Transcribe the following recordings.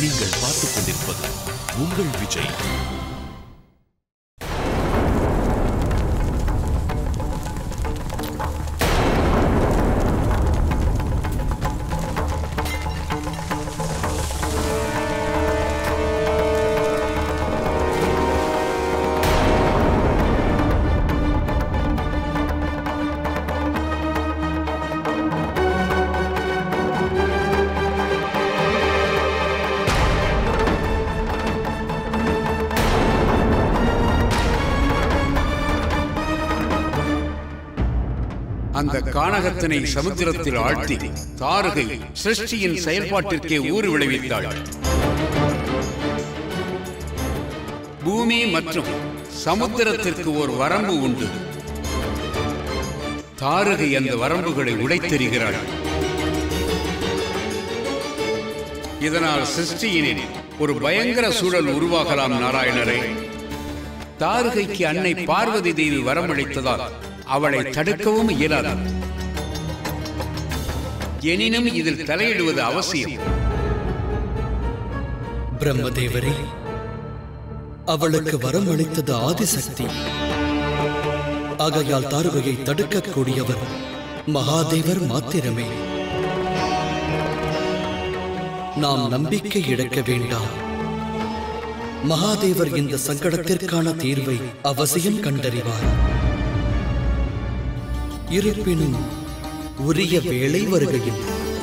நீங்கள் பார்த்துக் கொண்டிருப்பது உங்கள் விஜய் அந்த கானகத்தினை சமுத்திரத்தில் ஆழ்த்தி தாரகை சிருஷ்டியின் செயல்பாட்டிற்கே ஊறு விளைவித்தாள் பூமி மற்றும் சமுத்திரத்திற்கு ஒரு வரம்பு உண்டு தாரகை அந்த வரம்புகளை உடைத்தெறிகிறாள் இதனால் சிருஷ்டியினில் ஒரு பயங்கர சூழல் உருவாகலாம் நாராயணரே தாரகைக்கு அன்னை பார்வதி தேவி வரமளித்ததால் அவளை தடுக்கவும் இயலாது எனினும் இதில் தலையிடுவது அவசியம் பிரம்மதேவரே அவளுக்கு வரம் அளித்தது ஆதிசக்தி ஆகையால் தாருகையை தடுக்கக்கூடியவர் மகாதேவர் மாத்திரமே நாம் நம்பிக்கை இழக்க வேண்டாம் மகாதேவர் இந்த சங்கடத்திற்கான தீர்வை அவசியம் கண்டறிவார் இருப்பினும் உரிய வேளை வருகையில்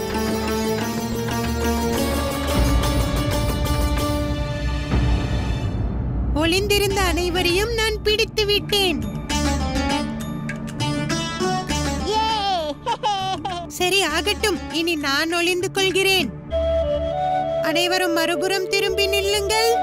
ஒளிந்திருந்த அனைவரையும் நான் பிடித்து விட்டேன் சரி ஆகட்டும் இனி நான் ஒளிந்து கொள்கிறேன் அனைவரும் மறுபுறம் திரும்பி நில்லுங்கள்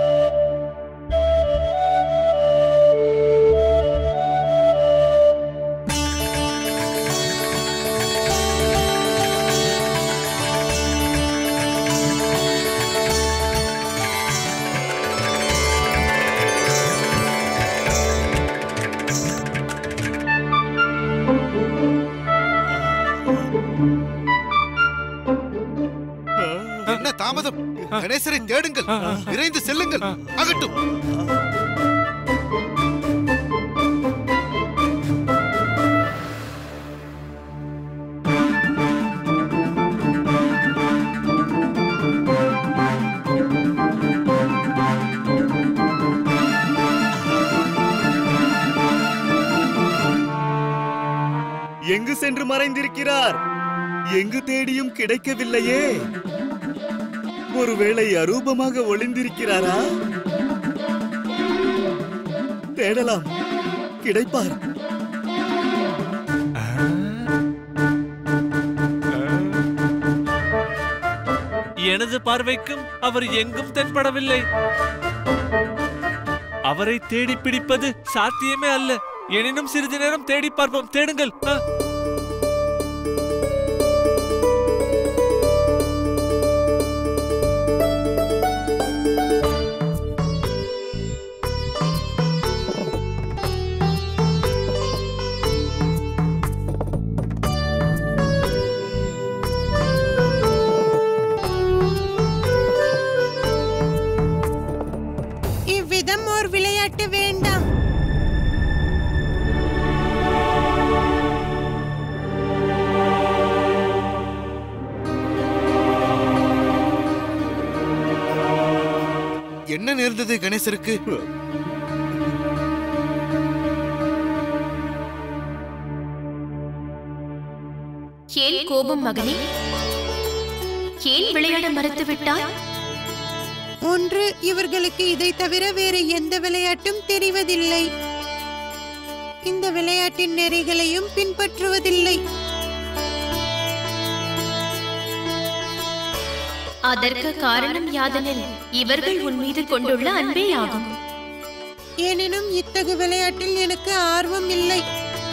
என்ன தாமதம் கணேசரை தேடுங்கள் விரைந்து செல்லுங்கள் ஆகட்டும் எங்கு சென்று மறைந்திருக்கிறார் எங்கு தேடியும் கிடைக்கவில்லையே ஒருவேளை அரூபமாக ஒளிந்திருக்கிறாரா தேடலாம் கிடைப்பார் எனது பார்வைக்கும் அவர் எங்கும் தென்படவில்லை அவரை தேடி பிடிப்பது சாத்தியமே அல்ல எனினும் சிறிது நேரம் தேடி பார்ப்போம் தேடுங்கள் ஆ. இவ்விதம் ஓர் விளையாட்டு வேண்டாம் என்ன நேர்ந்தது கணேசருக்கு ஏன் கோபம் மகனே ஏன் விளையாட மறுத்து விட்டாய் ஒன்று இவர்களுக்கு இதை தவிர வேறு எந்த விளையாட்டும் தெரிவதில்லை இந்த விளையாட்டின் நெறிகளையும் பின்பற்றுவதில்லை அதற்கு காரணம் யாதெனில் இவர்கள் உன் மீது கொண்டுள்ள அன்பே ஆகும் எனினும் இத்தகு விளையாட்டில் எனக்கு ஆர்வம் இல்லை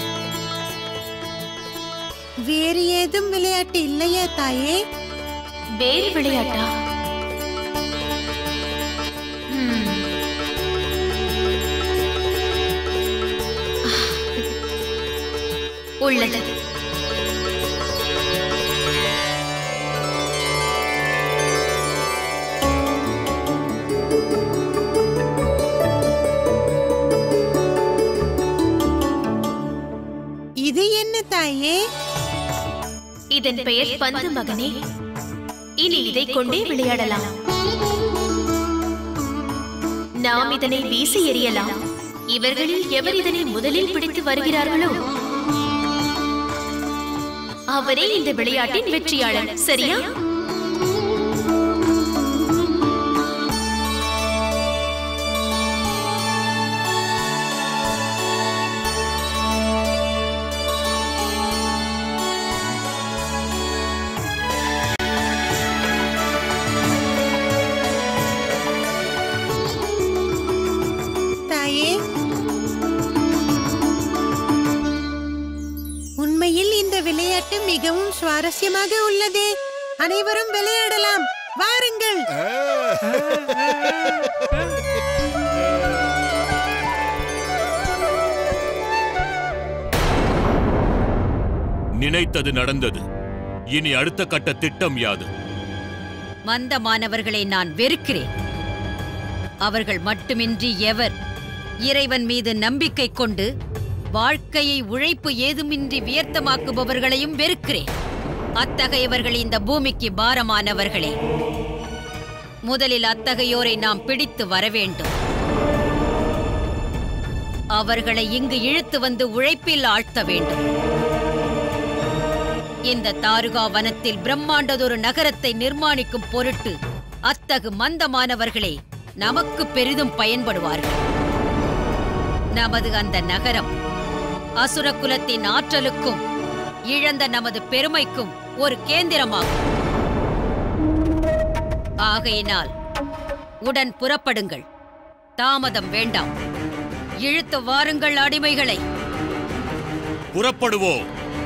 வேறு ஏதும் விளையாட்டு இல்லையா தாயே வேறு விளையாட்டா ஹம். உள்ளது தாயே இதன் பெயர் பந்து மகனே இனி இதை கொண்டே விளையாடலாம் நாம் இதனை வீசி எறியலாம் இவர்களில் எவர் இதனை முதலில் பிடித்து வருகிறார்களோ அவரே இந்த விளையாட்டின் வெற்றியாளர் சரியா தாயே உண்மையில் இந்த விளையாட்டு மிகவும் சுவாரஸ்யமாக உள்ளதே அனைவரும் விளையாடலாம் வாருங்கள் நினைத்தது நடந்தது இனி அடுத்த கட்ட திட்டம் யாது மந்தமானவர்களை நான் வெறுக்கிறேன் அவர்கள் மட்டுமின்றி எவர் இறைவன் மீது நம்பிக்கை கொண்டு வாழ்க்கையை உழைப்பு ஏதுமின்றி வியர்த்தமாக்குபவர்களையும் வெறுக்கிறேன் அத்தகையவர்கள் இந்த பூமிக்கு பாரமானவர்களே முதலில் அத்தகையோரை நாம் பிடித்து வர வேண்டும் அவர்களை இங்கு இழுத்து வந்து உழைப்பில் ஆழ்த்த வேண்டும் இந்த தாருகா வனத்தில் பிரம்மாண்டதொரு நகரத்தை நிர்மாணிக்கும் பொருட்டு அத்தகு மந்தமானவர்களே நமக்கு பெரிதும் பயன்படுவார்கள் நமது அந்த நகரம் அசுர குலத்தின் ஆற்றலுக்கும் இழந்த நமது பெருமைக்கும் ஒரு கேந்திரமாகும் ஆகையினால் உடன் புறப்படுங்கள் தாமதம் வேண்டாம் இழுத்து வாருங்கள் அடிமைகளை புறப்படுவோம்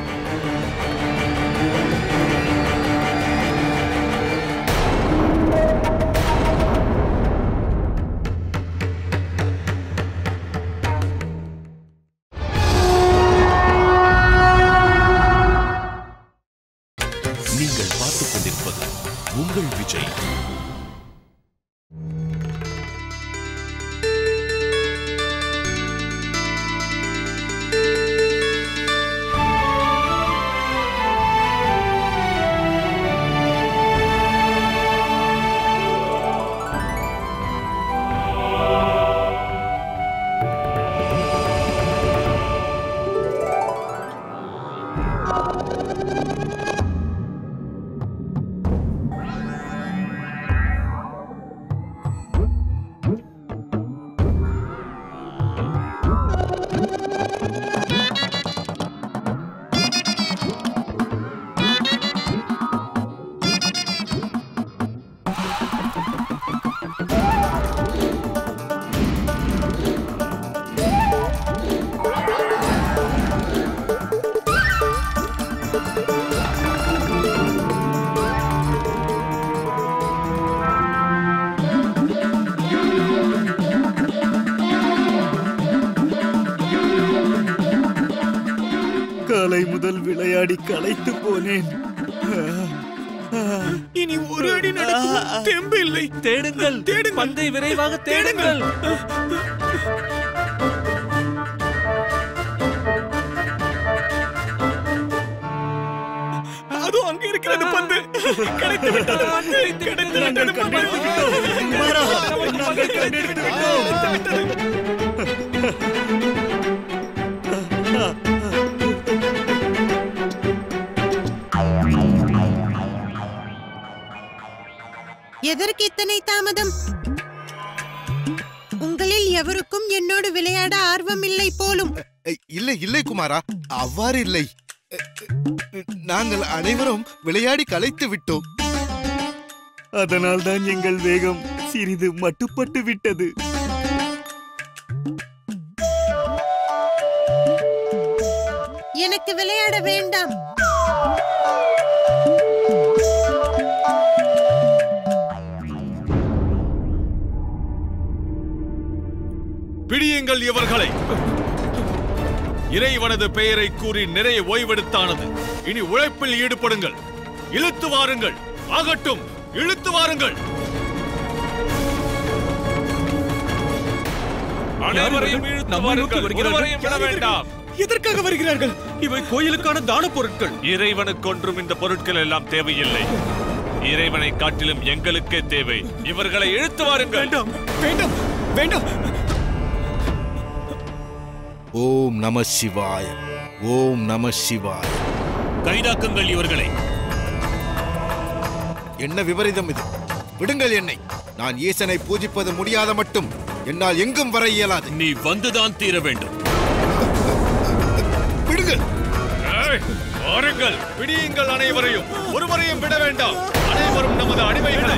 நீங்கள் பார்த்துக் கொண்டிருப்பது உங்கள் விஜய் காலை முதல் விளையாடி களைத்து போனேன் இனி ஒரு அடி நடக்கும் தெம்பு இல்லை தேடுங்கள் பந்தை விரைவாக தேடுங்கள் அதோ அங்க இருக்கிறது பந்து கிடைத்து விட்டது பந்து கிடைத்து விட்டது பந்து குமாரா, நாங்கள் கண்டெடுத்து விட்டோம். எதற்கு இத்தனை தாமதம் உங்களில் எவருக்கும் என்னோடு விளையாட ஆர்வம் இல்லை போலும் அ, இல்லை இல்லை குமாரா அவ்வாறு இல்லை அ, அ, நாங்கள் அனைவரும் விளையாடி களைத்து விட்டோம் அதனால்தான் எங்கள் வேகம் சிறிது மட்டுப்பட்டு விட்டது எனக்கு விளையாட வேண்டாம் பிடியுங்கள் இவர்களை இறைவனது பெயரை கூறி நிறைய ஓய்வெடுத்தானது இனி உழைப்பில் ஈடுபடுங்கள் இழுத்து வாருங்கள் ஆகட்டும் இழுத்து வாருங்கள் அனைவரையும் இழுத்து நம்மை நோக்கி வாருங்கள் வருகிறார்கள். ஒருவரையும் விட வேண்டாம் எதற்காக வருகிறார்கள் இவை கோயிலுக்கான தான பொருட்கள் இறைவனுக்கு ஒன்றும் இந்த பொருட்கள் எல்லாம் தேவையில்லை இறைவனை காட்டிலும் எங்களுக்கே தேவை இவர்களை இழுத்து வாருங்கள் வேண்டாம் வேண்டாம் வேண்டாம் ஓம் நம சிவாய ஓம் நம சிவாய கைதாக்குங்கள் இவர்களை என்ன விபரீதம் இது விடுங்கள் என்னை நான் ஈசனை பூஜிப்பது முடியாத மட்டும் என்னால் எங்கும் வர இயலாது நீ வந்துதான் தீர வேண்டும் விடுங்கள் ஏய், வாருங்கள் பிடியுங்கள் அனைவரையும் ஒருவரையும் விட வேண்டாம் அனைவரும் நமது அடிமைகளை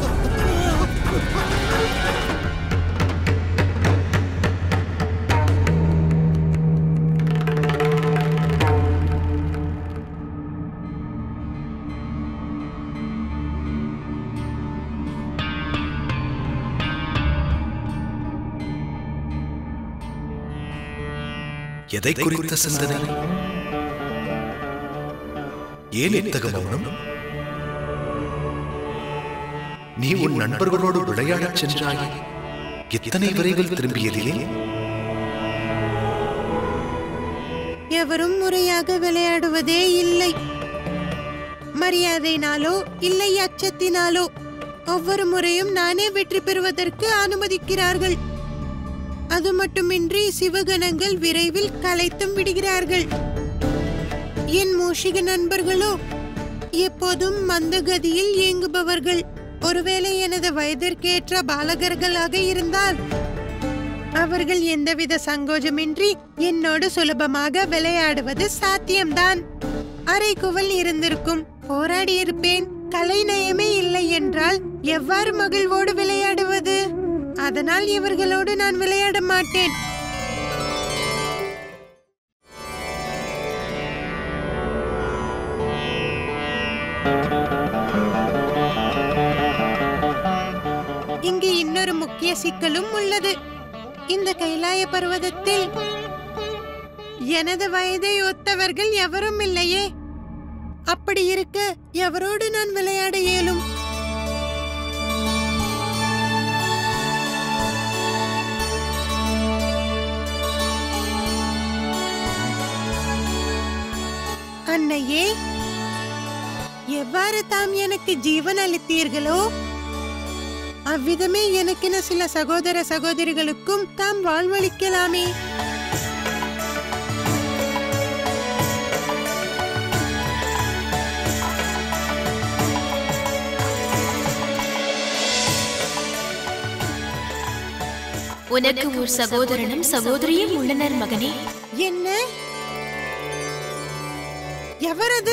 எதை குறித்த சிந்தனை ஏன் இத்தக மௌனம் நீ உன் நண்பர்களோடு விளையாடச் சென்றாய் எத்தனை விரைவில் திரும்பியதிலே எவரும் முறையாக விளையாடுவதே இல்லை மரியாதையினாலோ இல்லை அச்சத்தினாலோ ஒவ்வொரு முறையும் நானே வெற்றி பெறுவதற்கு அனுமதிக்கிறார்கள் அது மட்டுமின்றி சிவகணங்கள் விரைவில் கலைத்தும் விடுகிறார்கள் என் மூஷிக நண்பர்களோ எப்போதும் மந்தகதியில் இயங்குபவர்கள் ஒருவேளை எனது வயதிற்கேற்ற பாலகர்களாக இருந்தால் அவர்கள் எந்தவித சங்கோஜமின்றி என்னோடு சுலபமாக விளையாடுவது சாத்தியம்தான் அரைக்குவல் இருந்திருக்கும் போராடி இருப்பேன் கலைநயமே இல்லை என்றால் எவ்வாறு மகிழ்வோடு விளையாடுவது அதனால் இவர்களோடு நான் விளையாட மாட்டேன் இங்கு இன்னொரு முக்கிய சிக்கலும் உள்ளது இந்த கைலாய பர்வதத்தில் எனது வயதை ஒத்தவர்கள் எவரும் இல்லையே அப்படி இருக்க எவரோடு நான் விளையாட இயலும் அன்னையே எவ்வாறு தாம் எனக்கு ஜீவன் அளித்தீர்களோ அவ்விதமே எனக்கென சில சகோதர சகோதரிகளுக்கும் தாம் வாழ்வளிக்கலாமே உனக்கு ஒரு சகோதரனும் சகோதரியும் உள்ளனர் மகனே என்ன எவரது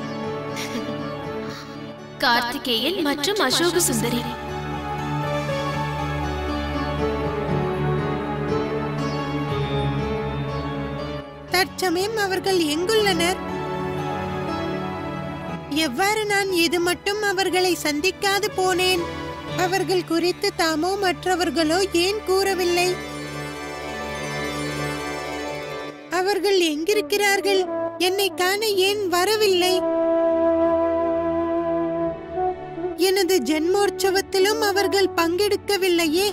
கார்த்திகேயன் மற்றும் அசோக சுந்தரி தற்சமயம் அவர்கள் எங்குள்ளனர் எவ்வாறு நான் இது மட்டும் அவர்களை சந்திக்காது போனேன் அவர்கள் குறித்து தாமோ மற்றவர்களோ ஏன் கூறவில்லை அவர்கள் எங்கிருக்கிறார்கள் என்னை காண ஏன் வரவில்லை எனது ஜென்மோற்சவத்திலும் அவர்கள் பங்கெடுக்கவில்லையே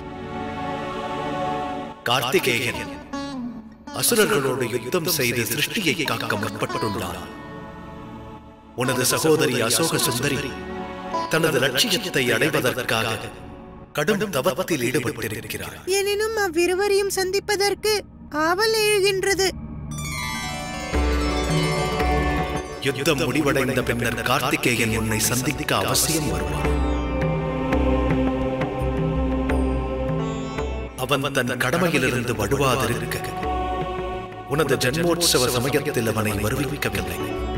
கார்த்திகேயன் அசுரர்களோடு யுத்தம் செய்து சிருஷ்டியை காக்க முற்பட்டுள்ளான் உனது சகோதரி அசோக சுந்தரி தனது லட்சியத்தை அடைவதற்காக கடும் தவத்தில் ஈடுபட்டிருக்கிறார் எனினும் அவ்விருவரையும் சந்திப்பதற்கு ஆவல் எழுகின்றது யுத்தம் முடிவடைந்த பின்னர் கார்த்திகேயன் உன்னை சந்திக்க அவசியம் வருவான் அவன் தன் கடமையிலிருந்து வடுவாதிருக்க உனது ஜன்மோற்சவ சமயத்தில் அவனை வருவிக்கவில்லை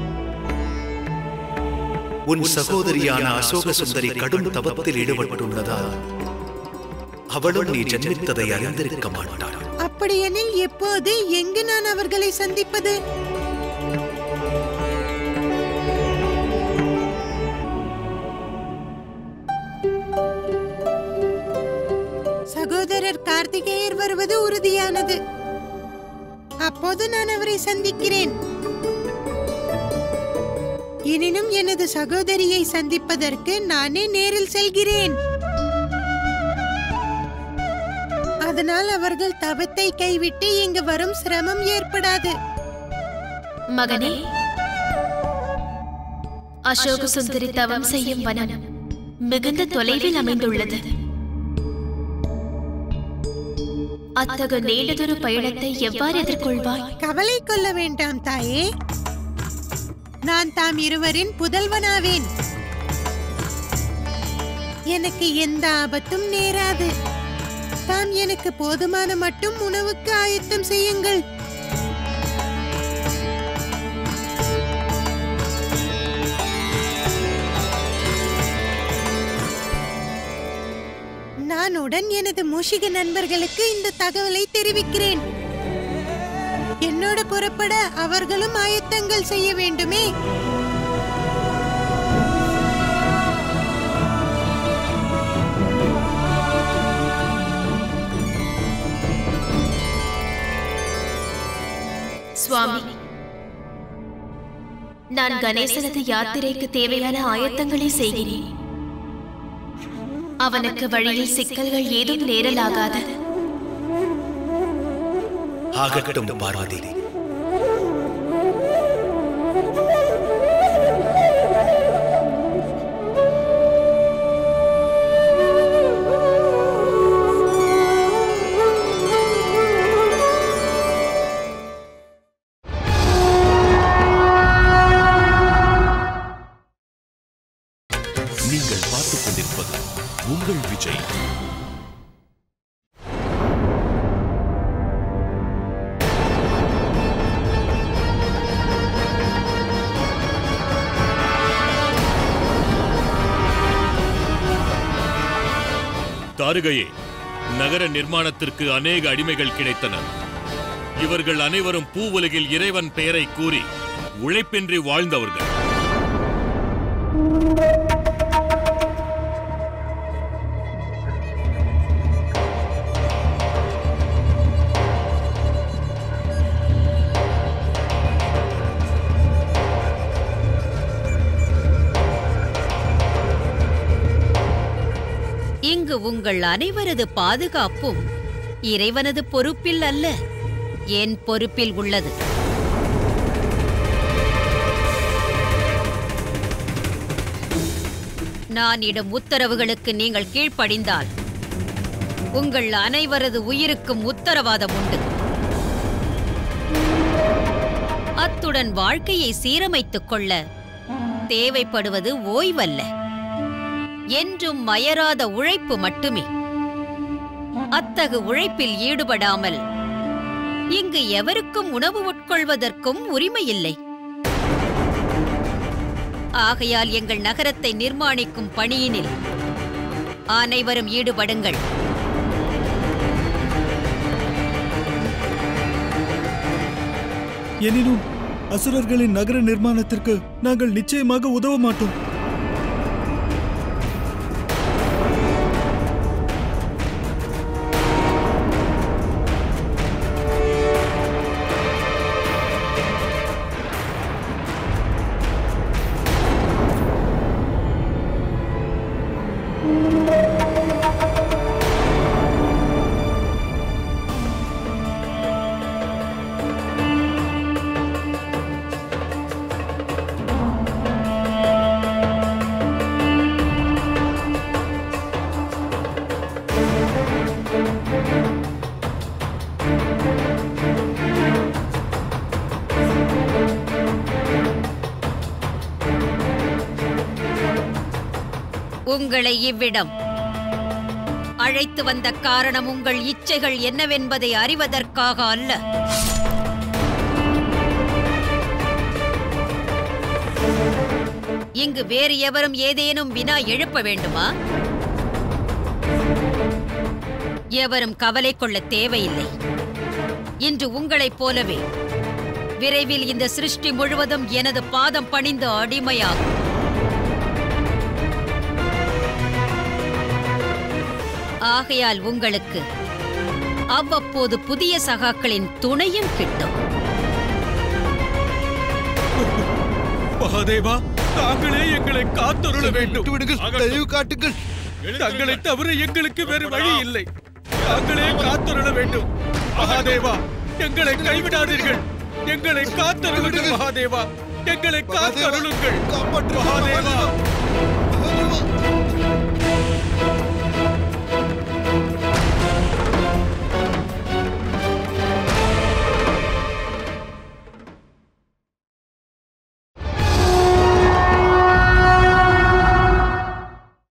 உன் சகோதரியான அசோக சுந்தரி கடும் தவத்தில் ஈடுபட்டுள்ளதால் அவளும் நீ ஜன்மித்ததை அறிந்திருக்க மாட்டாள் அப்படியெனில் எப்போது எங்கு நான் அவர்களை சந்திப்பது சகோதரர் கார்த்திகேயர் வருவது உறுதியானது அப்போது நான் அவரை சந்திக்கிறேன் எனினும் எனது சகோதரியை சந்திப்பதற்கு நானே நேரில் செல்கிறேன் அதனால் அவர்கள் தவத்தை கைவிட்டு இங்கு வரும் சிரமம் ஏற்படாது மகனே அசோக சுந்தரி தவம் செய்யும் வனம் மிகுந்த தொலைவில் அமைந்துள்ளது அத்தகு நீண்டதொரு பயணத்தை எவ்வாறு எதிர்கொள்வாய் கவலை கொள்ள வேண்டாம் தாயே நான் தாம் இருவரின் புதல்வனாவேன் எனக்கு எந்த ஆபத்தும் நேராது தாம் எனக்கு போதுமான மட்டும் உணவுக்கு ஆயத்தம் செய்யுங்கள் நான் உடன் எனது மூஷிக நண்பர்களுக்கு இந்த தகவலை தெரிவிக்கிறேன் என்னோட புறப்பட அவர்களும் ஆயத்தங்கள் செய்ய வேண்டுமே சுவாமி நான் கணேசனது யாத்திரைக்கு தேவையான ஆயத்தங்களை செய்கிறேன் அவனுக்கு வழியில் சிக்கல்கள் ஏதும் நேரலாகாது ஆகட்டும் பார்வதி நீங்கள் பார்த்துக் கொண்டிருப்பது உங்கள் விஜய் தாருகையே நகர நிர்மாணத்திற்கு அநேக அடிமைகள் கிடைத்தனர் இவர்கள் அனைவரும் பூவுலகில் இறைவன் பெயரை கூறி உழைப்பின்றி வாழ்ந்தவர்கள் இங்கு உங்கள் அனைவரது பாதுகாப்பும் இறைவனது பொறுப்பில் அல்ல என் பொறுப்பில் உள்ளது நான் இடும் உத்தரவுகளுக்கு நீங்கள் கீழ்ப்படிந்தால் உங்கள் அனைவரது உயிருக்கும் உத்தரவாதம் உண்டு அத்துடன் வாழ்க்கையை சீரமைத்துக் கொள்ள தேவைப்படுவது ஓய்வல்ல என்றும் மயராத உழைப்பு மட்டுமே அத்தகு உழைப்பில் ஈடுபடாமல் இங்கு எவருக்கும் உணவு உட்கொள்வதற்கும் உரிமையில்லை ஆகையால் எங்கள் நகரத்தை நிர்மாணிக்கும் பணியினில் அனைவரும் ஈடுபடுங்கள் எனினும் அசுரர்களின் நகர நிர்மாணத்திற்கு நாங்கள் நிச்சயமாக உதவ மாட்டோம் உங்களை இவ்விடம் அழைத்து வந்த காரணம் உங்கள் இச்சைகள் என்னவென்பதை அறிவதற்காக அல்ல இங்கு வேறு எவரும் ஏதேனும் வினா எழுப்ப வேண்டுமா எவரும் கவலை கொள்ள தேவையில்லை இன்று உங்களைப் போலவே விரைவில் இந்த சிருஷ்டி முழுவதும் எனது பாதம் பணிந்து அடிமையாகும் ஆகையால் உங்களுக்கு அவ்வப்போது புதிய சகாக்களின் துணையும் கிட்டும் மகாதேவா தாங்களே எங்களை காத்தருள வேண்டும் விடுங்கள் தயவு காட்டுங்கள் தங்களை தவிர எங்களுக்கு வேறு வழி இல்லை தாங்களே காத்தருள வேண்டும் மகாதேவா எங்களை கைவிடாதீர்கள் எங்களை காத்தருளுங்கள் மகாதேவா எங்களை காத்தருளுங்கள் மகாதேவா